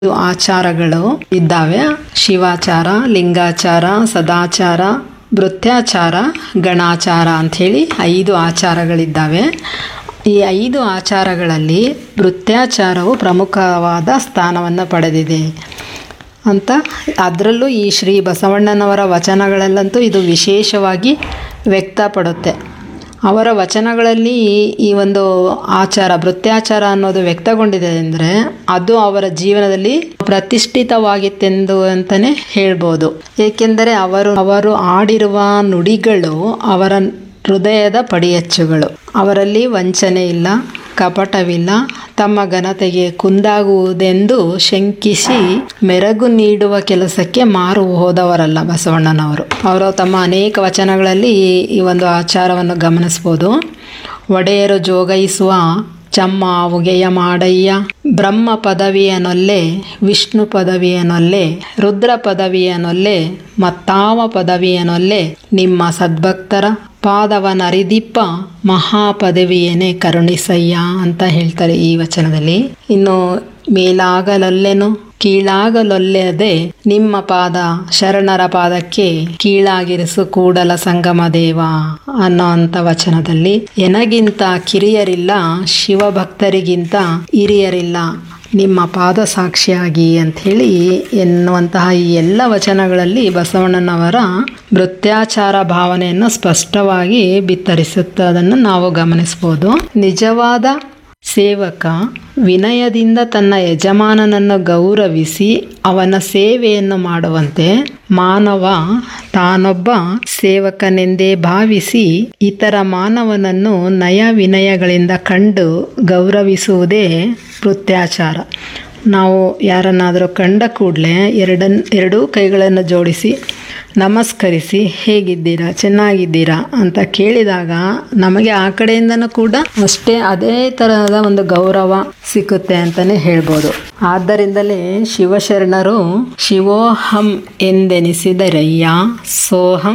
ಐದು ಆಚಾರಗಳು ಇದ್ದಾವೆ ಶಿವಾಚಾರ ಲಿಂಗಾಚಾರ ಸದಾಚಾರ ಭೃತ್ಯಾಚಾರ ಗಣಾಚಾರ ಅಂಥೇಳಿ ಐದು ಆಚಾರಗಳಿದ್ದಾವೆ ಈ ಐದು ಆಚಾರಗಳಲ್ಲಿ ಭೃತ್ಯಾಚಾರವು ಪ್ರಮುಖವಾದ ಸ್ಥಾನವನ್ನು ಪಡೆದಿದೆ ಅಂತ ಅದರಲ್ಲೂ ಈ ಶ್ರೀ ಬಸವಣ್ಣನವರ ವಚನಗಳಲ್ಲಂತೂ ಇದು ವಿಶೇಷವಾಗಿ ವ್ಯಕ್ತಪಡುತ್ತೆ ಅವರ ವಚನಗಳಲ್ಲಿ ಈ ಒಂದು ಆಚಾರ ಭೃತ್ಯಾಚಾರ ಅನ್ನೋದು ವ್ಯಕ್ತಗೊಂಡಿದೆ ಅಂದರೆ ಅದು ಅವರ ಜೀವನದಲ್ಲಿ ಪ್ರತಿಷ್ಠಿತವಾಗಿತ್ತೆಂದು ಅಂತಲೇ ಹೇಳ್ಬೋದು ಏಕೆಂದರೆ ಅವರು ಅವರು ಆಡಿರುವ ನುಡಿಗಳು ಅವರ ಹೃದಯದ ಪಡಿಯಚ್ಚುಗಳು ಅವರಲ್ಲಿ ವಂಚನೆ ಇಲ್ಲ ಕಪಟವಿಲ್ಲ ತಮ್ಮ ಘನತೆಗೆ ಕುಂದಾಗುವುದೆಂದು ಶಂಕಿಸಿ ಮೆರಗು ನೀಡುವ ಕೆಲಸಕ್ಕೆ ಮಾರು ಹೋದವರಲ್ಲ ಬಸವಣ್ಣನವರು ಅವರು ತಮ್ಮ ಅನೇಕ ವಚನಗಳಲ್ಲಿ ಈ ಒಂದು ಆಚಾರವನ್ನು ಗಮನಿಸ್ಬೋದು ಒಡೆಯರು ಜೋಗೈಸುವ ಚಮ್ಮ ಉಗೆಯ ಮಾಡಯ್ಯ ಬ್ರಹ್ಮ ಪದವಿಯನೊಲ್ಲೆ ವಿಷ್ಣು ಪದವಿಯನೊಲ್ಲೆ ರುದ್ರ ಪದವಿಯನೊಲ್ಲೆ ಮತ್ತಾವ ಪದವಿಯನೊಲ್ಲೆ ನಿಮ್ಮ ಸದ್ಭಕ್ತರ ಪಾದವನರಿದಿಪ್ಪ ಮಹಾಪದವಿಯೇನೆ ಕರುಣಿಸಯ್ಯ ಅಂತ ಹೇಳ್ತಾರೆ ಈ ವಚನದಲ್ಲಿ ಇನ್ನು ಮೇಲಾಗಲೊಲ್ಲೆನು ಕೀಳಾಗಲೊಲ್ಲೆದೆ ನಿಮ್ಮ ಪಾದ ಶರಣರ ಪಾದಕ್ಕೆ ಕೀಳಾಗಿರಿಸು ಕೂಡಲ ಸಂಗಮ ದೇವ ಅನ್ನೋ ಅಂತ ವಚನದಲ್ಲಿ ಎನಗಿಂತ ಕಿರಿಯರಿಲ್ಲ ಶಿವಭಕ್ತರಿಗಿಂತ ಹಿರಿಯರಿಲ್ಲ ನಿಮ್ಮ ಪಾದ ಸಾಕ್ಷಿಯಾಗಿ ಅಂಥೇಳಿ ಎನ್ನುವಂತಹ ಈ ಎಲ್ಲ ವಚನಗಳಲ್ಲಿ ಬಸವಣ್ಣನವರ ಭೃತ್ಯಾಚಾರ ಭಾವನೆಯನ್ನು ಸ್ಪಷ್ಟವಾಗಿ ಬಿತ್ತರಿಸುತ್ತದನ್ನು ನಾವು ಗಮನಿಸ್ಬೋದು ನಿಜವಾದ ಸೇವಕ ವಿನಯದಿಂದ ತನ್ನ ಯಜಮಾನನನ್ನು ಗೌರವಿಸಿ ಅವನ ಸೇವೆಯನ್ನು ಮಾಡುವಂತೆ ಮಾನವ ತಾನೊಬ್ಬ ಸೇವಕನೆಂದೇ ಭಾವಿಸಿ ಇತರ ಮಾನವನನ್ನು ನಯ ವಿನಯಗಳಿಂದ ಕಂಡು ಗೌರವಿಸುವುದೇ ವೃತ್ಯಾಚಾರ ನಾವು ಯಾರನ್ನಾದರೂ ಕಂಡ ಕೂಡಲೇ ಎರಡನ್ ಎರಡೂ ಕೈಗಳನ್ನು ಜೋಡಿಸಿ ನಮಸ್ಕರಿಸಿ ಹೇಗಿದ್ದೀರಾ ಚೆನ್ನಾಗಿದ್ದೀರಾ ಅಂತ ಕೇಳಿದಾಗ ನಮಗೆ ಆ ಕಡೆಯಿಂದನೂ ಕೂಡ ಅಷ್ಟೇ ಅದೇ ತರಹದ ಒಂದು ಗೌರವ ಸಿಕ್ಕುತ್ತೆ ಅಂತಲೇ ಹೇಳ್ಬೋದು ಆದ್ದರಿಂದಲೇ ಶಿವಶರಣರು ಶಿವೋಹಂ ಎಂದೆನಿಸಿದರಯ್ಯ ಸೋಹಂ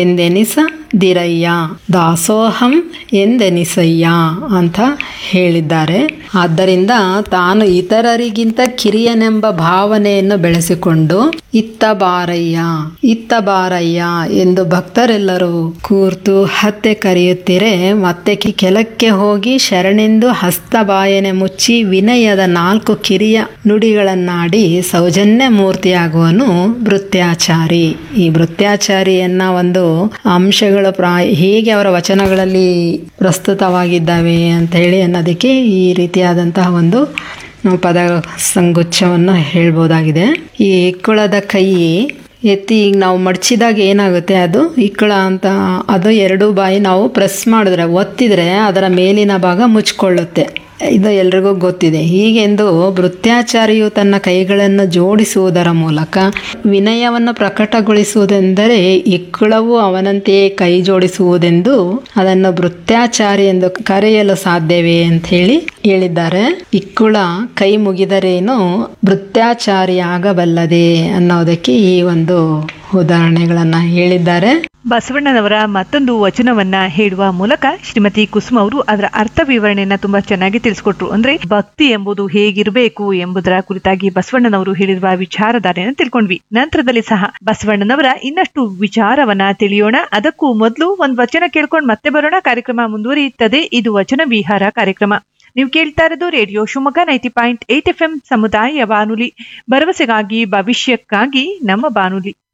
ಎಂದೆನಿಸದಿರಯ್ಯ ದಾಸೋಹಂ ಎಂದೆನಿಸಯ್ಯ ಅಂತ ಹೇಳಿದ್ದಾರೆ ಆದ್ದರಿಂದ ತಾನು ಇತರರಿಗಿಂತ ಕಿರಿಯನೆಂಬ ಭಾವನೆಯನ್ನು ಬೆಳೆಸಿಕೊಂಡು ಇತ್ತ ಬಾರಯ್ಯ ಇತ್ತ ಬಾರಯ್ಯ ಎಂದು ಭಕ್ತರೆಲ್ಲರೂ ಕೂರ್ತು ಹತ್ತೆ ಕರೆಯುತ್ತೀರೆ ಮತ್ತೆ ಕೆಲಕ್ಕೆ ಹೋಗಿ ಶರಣೆಂದು ಹಸ್ತ ಬಾಯನೆ ಮುಚ್ಚಿ ವಿನಯದ ನಾಲ್ಕು ಕಿರಿಯ ನುಡಿಗಳನ್ನಾಡಿ ಸೌಜನ್ಯ ಮೂರ್ತಿಯಾಗುವನು ಭೃತ್ಯಾಚಾರಿ ಈ ಭೃತ್ಯಾಚಾರಿಯನ್ನ ಒಂದು ಅಂಶಗಳು ಪ್ರಾ ಹೇಗೆ ಅವರ ವಚನಗಳಲ್ಲಿ ಪ್ರಸ್ತುತವಾಗಿದ್ದಾವೆ ಅಂತ ಹೇಳಿ ಅನ್ನೋದಕ್ಕೆ ಈ ರೀತಿಯಾದಂತಹ ಒಂದು ಪದ ಸಂಗುಚ್ಛವನ್ನು ಹೇಳ್ಬೋದಾಗಿದೆ ಈ ಇಕ್ಕುಳದ ಕೈ ಎತ್ತಿ ಈಗ ನಾವು ಮಡಚಿದಾಗ ಏನಾಗುತ್ತೆ ಅದು ಇಕ್ಕಳ ಅಂತ ಅದು ಎರಡು ಬಾಯಿ ನಾವು ಪ್ರೆಸ್ ಮಾಡಿದ್ರೆ ಒತ್ತಿದ್ರೆ ಅದರ ಮೇಲಿನ ಭಾಗ ಮುಚ್ಕೊಳ್ಳುತ್ತೆ ಇದು ಎಲ್ರಿಗೂ ಗೊತ್ತಿದೆ ಹೀಗೆಂದು ಭೃತ್ಯಾಚಾರಿಯು ತನ್ನ ಕೈಗಳನ್ನು ಜೋಡಿಸುವುದರ ಮೂಲಕ ವಿನಯವನ್ನು ಪ್ರಕಟಗೊಳಿಸುವುದೆಂದರೆ ಇಕ್ಕಳವು ಅವನಂತೆಯೇ ಕೈ ಜೋಡಿಸುವುದೆಂದು ಅದನ್ನು ಭೃತ್ಯಾಚಾರಿ ಎಂದು ಕರೆಯಲು ಸಾಧ್ಯವೇ ಅಂತ ಹೇಳಿ ಹೇಳಿದ್ದಾರೆ ಇಕ್ಕುಳ ಕೈ ಮುಗಿದರೇನು ಭೃತ್ಯಾಚಾರಿ ಆಗಬಲ್ಲದೆ ಅನ್ನೋದಕ್ಕೆ ಈ ಒಂದು ಉದಾಹರಣೆಗಳನ್ನ ಹೇಳಿದ್ದಾರೆ ಬಸವಣ್ಣನವರ ಮತ್ತೊಂದು ವಚನವನ್ನ ಹೇಳುವ ಮೂಲಕ ಶ್ರೀಮತಿ ಕುಸುಮ ಅವರು ಅದರ ಅರ್ಥ ವಿವರಣೆಯನ್ನ ತುಂಬಾ ಚೆನ್ನಾಗಿ ತಿಳಿಸ್ಕೊಟ್ರು ಅಂದ್ರೆ ಭಕ್ತಿ ಎಂಬುದು ಹೇಗಿರಬೇಕು ಎಂಬುದರ ಕುರಿತಾಗಿ ಬಸವಣ್ಣನವರು ಹೇಳಿರುವ ವಿಚಾರಧಾರೆಯನ್ನು ತಿಳ್ಕೊಂಡ್ವಿ ನಂತರದಲ್ಲಿ ಸಹ ಬಸವಣ್ಣನವರ ಇನ್ನಷ್ಟು ವಿಚಾರವನ್ನ ತಿಳಿಯೋಣ ಅದಕ್ಕೂ ಮೊದಲು ಒಂದ್ ವಚನ ಕೇಳ್ಕೊಂಡು ಮತ್ತೆ ಬರೋಣ ಕಾರ್ಯಕ್ರಮ ಮುಂದುವರಿಯುತ್ತದೆ ಇದು ವಚನ ವಿಹಾರ ಕಾರ್ಯಕ್ರಮ ನೀವು ಕೇಳ್ತಾ ಇರೋದು radio Shivamogga ninety point eight F M ಸಮುದಾಯ ಬಾನುಲಿ ಭರವಸೆಗಾಗಿ ಭವಿಷ್ಯಕ್ಕಾಗಿ ನಮ್ಮ ಬಾನುಲಿ